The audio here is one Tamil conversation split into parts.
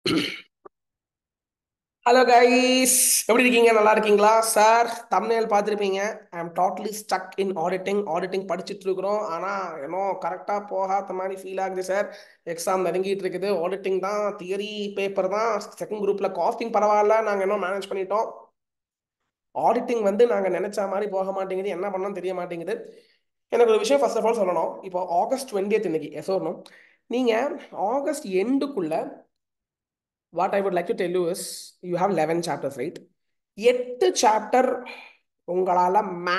ஹலோ கைஸ் எப்படி இருக்கீங்க நல்லா இருக்கீங்களா சார் தம்ப்நெயில் பார்த்துருப்பீங்க I am totally stuck in auditing auditing படிச்சுட்டு இருக்கிறோம் ஆனால் ஏன்னோ கரெக்டாக போகாத மாதிரி ஃபீல் ஆகுது சார் எக்ஸாம் நெருங்கிட்டு இருக்குது ஆடிட்டிங் தான் தியரி பேப்பர் தான் செகண்ட் குரூப்பில் காஸ்டிங் பரவாயில்ல நாங்கள் இன்னும் மேனேஜ் பண்ணிட்டோம் ஆடிட்டிங் வந்து நாங்கள் நினைச்ச மாதிரி போக மாட்டேங்குது என்ன பண்ணோம் தெரிய மாட்டேங்குது எனக்கு ஒரு விஷயம் ஃபர்ஸ்ட் ஆஃப் ஆல் சொல்லணும் இப்போ ஆகஸ்ட் டுவெண்ட்டியத் இன்னைக்கு சொல்லணும் நீங்கள் ஆகஸ்ட் எண்டுக்குள்ள what I would like to tell you is you have eleven chapters right எட்டு சாப்டர் உங்களால்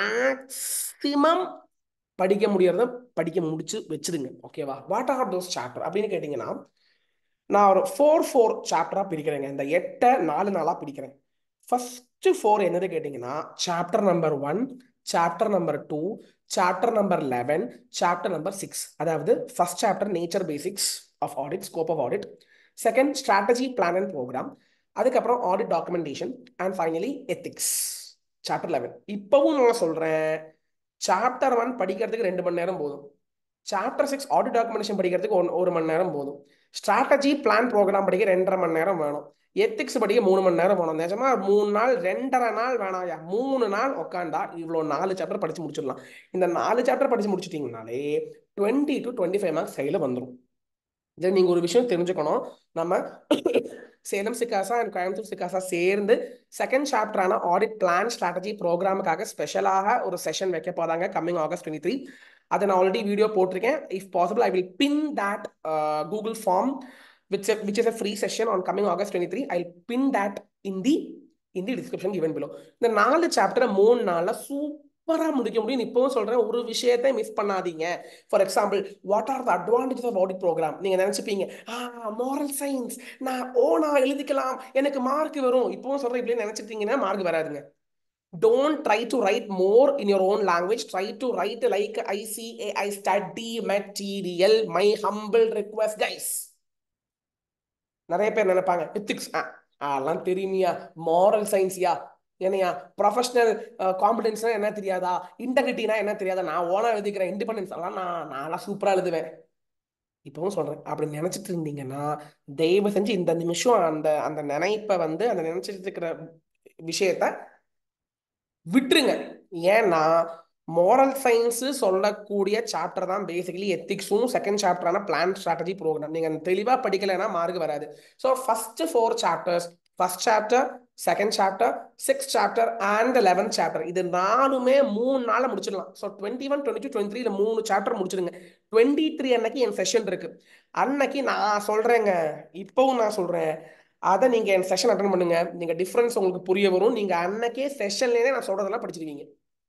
மேக்ஸிமம் படிக்க முடியறத படிக்க முடிச்சு வச்சிருங்க ஓகேவா வாட் ஆர் தோஸ் சாப்டர் அப்படின்னு கேட்டிங்கன்னா நான் ஒரு ஃபோர் ஃபோர் சாப்டராக பிரிக்கிறேங்க இந்த எட்டை நாலு நாளாக பிரிக்கிறேன் ஃபர்ஸ்ட் ஃபோர் என்னது கேட்டிங்கன்னா chapter number one chapter number two chapter number eleven chapter number six அதாவது first chapter nature basics of audit scope of audit second strategy plan and programme அதுக்கப்புறம் audit documentation and finally ethics chapter eleven இப்போவும் நான் சொல்கிறேன் சாப்டர் ஒன் படிக்கிறதுக்கு ரெண்டு மணி நேரம் போதும் சாப்டர் சிக்ஸ் ஆடிட் டாக்குமெண்டேஷன் படிக்கிறதுக்கு ஒன் ஒரு மணி நேரம் போதும் ஸ்ட்ராட்டஜி பிளான் ப்ரோக்ராம் படிக்க ரெண்டரை மணி நேரம் வேணும் எத்திக்ஸ் படிக்க மூணு மணி நேரம் போகணும் நிஜமா மூணு நாள் ரெண்டரை நாள் வேணாயா மூணு நாள் உட்காண்டா இவ்வளோ நாலு சாப்டர் படித்து முடிச்சிடலாம் இந்த நாலு சாப்டர் படித்து முடிச்சிட்டிங்கனாலே twenty to twenty five marks கையில் வந்துடும் இதை நீங்கள் ஒரு விஷயம் தெரிஞ்சுக்கணும் நம்ம சேலம் சிக்காசா அண்ட் கோயம்புத்தூர் சிக்காசா சேர்ந்து செகண்ட் சாப்டரான ஆடிட் பிளான் ஸ்ட்ராட்டஜி ப்ரோக்ராமுக்காக ஸ்பெஷலாக ஒரு செஷன் வைக்க போகிறாங்க கம்மிங் ஆகஸ்ட் டுவெண்ட்டி த்ரீ அதை நான் ஆல்ரெடி வீடியோ போட்டிருக்கேன் if possible I will pin that Google form which which is a free session on coming August 23. I'll pin that in the in the description given below. இந்த நாலு சாப்டரை மூணு நாள்ல சூப்பரா முடிக்க முடியும் இப்பவும் சொல்றேன் ஒரு விஷயத்தை மிஸ் பண்ணாதீங்க for example what are the advantage of audit programme நீங்க நினைச்சுப்பீங்க ஆ மாரல் சயின்ஸ் நான் ஓனா எழுதிக்கலாம் எனக்கு மார்க் வரும் இப்பவும் சொல்றேன் இப்படியே நினைச்சிட்டீங்கன்னா மார்க் வராதுங்க don't try to write more in your own language try to write like i see i study material my humble request guys நிறைய பேர் நினைப்பாங்க எத்திக்ஸ் அதெல்லாம் தெரியுமியா மாரல் சயின்ஸ்யா என்னையா ப்ரொஃபஷனல் காம்பிடன்ஸ்னா என்ன தெரியாதா இன்டெகிரிட்டினா என்ன தெரியாதா நான் ஓனா எழுதிக்கிறேன் இண்டிபெண்டன்ஸ் எல்லாம் நான் நான்லாம் சூப்பராக எழுதுவேன் இப்பவும் சொல்றேன் அப்படி நினைச்சிட்டு இருந்தீங்கன்னா தயவு செஞ்சு இந்த நிமிஷம் அந்த அந்த நினைப்பை வந்து அந்த நினைச்சிட்டு இருக்கிற விஷயத்த விட்டுருங்க ஏன்னா மோரல் சயின்ஸ் சொல்லக்கூடிய சாப்டர் தான் பேசிக்கலி எத்திக்ஸும் செகண்ட் சாப்டரான பிளான் ஸ்ட்ராட்டஜி ப்ரோக்ராம் நீங்கள் தெளிவாக படிக்கலைன்னா மார்க் வராது so first four chapters first chapter second chapter six chapter and eleventh chapter இது நாலுமே மூணு நாளில் முடிச்சிடலாம் so twenty one twenty two twenty three மூணு சாப்டர் முடிச்சிடுங்க டுவெண்ட்டி த்ரீ அன்னைக்கு என் செஷன் இருக்கு அன்னைக்கு நான் சொல்கிறேங்க இப்போவும் நான் சொல்கிறேன் அதை நீங்கள் என் செஷன் அட்டன் பண்ணுங்க நீங்கள் டிஃப்ரென்ஸ் உங்களுக்கு புரிய வரும் நீங்கள் அன்னைக்கே செஷன்லேயே நான் சொல்கிறதெல்லாம் படிச்சிருவீங்க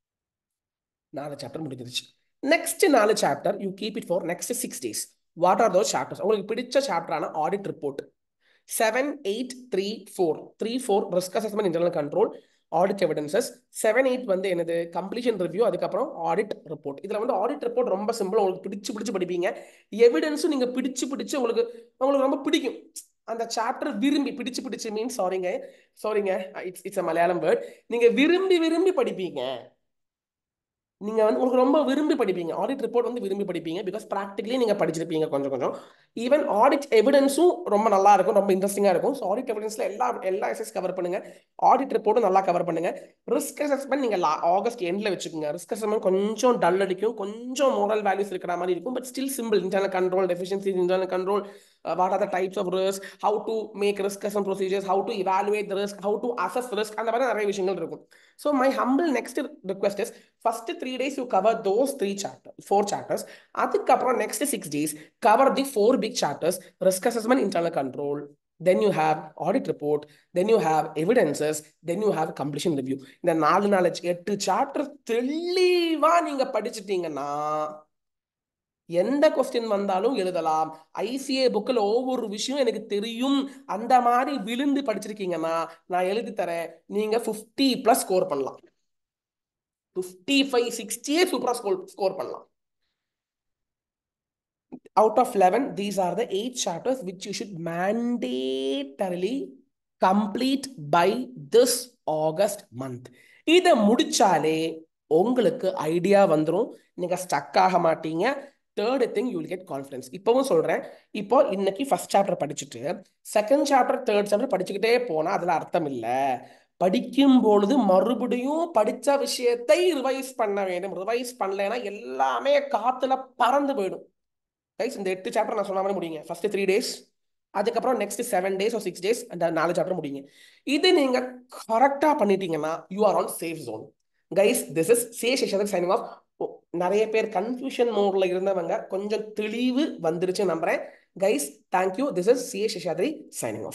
நாலு சாப்டர் முடிஞ்சிருச்சு நெக்ஸ்ட் நாலு chapter you keep it for next six days what are those chapters உங்களுக்கு பிடிச்ச சாப்டரான audit report seven eight three four three four risk assessment internal control audit evidences seven eight வந்து என்னது கம்ப்ளீஷன் ரிவ்யூ அதுக்கப்புறம் ஆடிட் ரிப்போர்ட் இதில் வந்து ஆடிட் ரிப்போர்ட் ரொம்ப சிம்பிள் உங்களுக்கு பிடிச்சு பிடிச்சு படிப்பீங்க எவிடன்ஸும் நீங்கள் பிடிச்சு பிடிச்சு உங்களுக்கு உங்களுக்கு ரொம்ப பிடிக்கும் அந்த சாப்டர் விரும்பி பிடிச்சு பிடிச்சு மீன் சாரிங்க சாரிங்க it's it's a Malayalam word நீங்கள் விரும்பி விரும்பி படிப்பீங்க நீங்க வந்து உங்களுக்கு ரொம்ப விரும்பி படிப்பீங்க ஆடிட் ரிப்போர்ட் வந்து விரும்பி படிப்பீங்க பிகாஸ் ப்ராக்டிகலி நீங்க படிச்சிருப்பீங்க கொஞ்சம் கொஞ்சம் ஈவன் ஆடிட் எவிடன்ஸும் ரொம்ப நல்லா இருக்கும் ரொம்ப இன்ட்ரெஸ்டிங்கா இருக்கும் ஸோ ஆடிட் எவிடன்ஸ்ல எல்லா எல்லா எஸ்எஸ் கவர் பண்ணுங்க ஆடிட் ரிப்போர்ட்டும் நல்லா கவர் பண்ணுங்க ரிஸ்க் அசஸ்மெண்ட் நீங்க ஆகஸ்ட் எண்ட்ல வச்சுக்கோங்க ரிஸ்க் அசஸ்மெண்ட் கொஞ்சம் டல் அடிக்கும் கொஞ்சம் மோரல் வேல்யூஸ் இருக்கிற மாதிரி இருக்கும் but still simple internal control deficiency internal control what are the types of risk how to make risk assessment procedures how to evaluate risk how to assess risk அந்த மாதிரி நிறைய விஷயங்கள் இருக்கும் so my humble next request is first three days you cover those three chapter four chapters அதுக்கப்புறம் next six days cover the four big chapters risk assessment internal control then you have audit report then you have evidences then you have completion review இந்த நாலு நாலு எட்டு சாப்டர் தெளிவா நீங்க படிச்சிட்டீங்கன்னா எந்த கொஸ்டின் வந்தாலும் எழுதலாம் ஐசிஏ புக்கில் ஒவ்வொரு விஷயம் எனக்கு தெரியும் அந்த மாதிரி விழுந்து படிச்சிருக்கீங்கன்னா நான் எழுதி தரேன் நீங்க ஃபிஃப்டி பிளஸ் ஸ்கோர் பண்ணலாம் ஃபிஃப்டி ஃபைவ் சிக்ஸ்டியே சூப்பராக ஸ்கோர் ஸ்கோர் பண்ணலாம் out of 11 these are the eight chapters which you should mandatorily complete by this august month இதை முடிச்சாலே உங்களுக்கு ஐடியா வந்துடும் நீங்க ஸ்டக் ஆக மாட்டீங்க third thing you will get confidence இப்போவும் சொல்றேன் இப்போ இன்னைக்கு ஃபர்ஸ்ட் சாப்டர் படிச்சுட்டு செகண்ட் சாப்டர் தேர்ட் சாப்டர் படிச்சுக்கிட்டே போனா அதுல அர்த்தம் இல்லை படிக்கும் பொழுது மறுபடியும் படிச்ச விஷயத்தை ரிவைஸ் பண்ண வேண்டும் ரிவைஸ் பண்ணலைன்னா எல்லாமே காத்துல பறந்து போயிடும் கைஸ் இந்த எட்டு சாப்டர் நான் சொன்ன மாதிரி முடியுங்க ஃபர்ஸ்ட் த்ரீ டேஸ் அதுக்கப்புறம் next seven days six days அந்த நாலு சாப்டர் முடியுங்க இது நீங்க கரெக்டா பண்ணிட்டீங்கன்னா you are on safe zone guys this is சே சேஷாதர் சைனிங் ஆஃப் நிறைய பேர் கன்ஃபியூஷன் மோட்ல இருந்தவங்க கொஞ்சம் தெளிவு வந்துருச்சு நம்புறேன் guys thank you this is C Seshadri signing of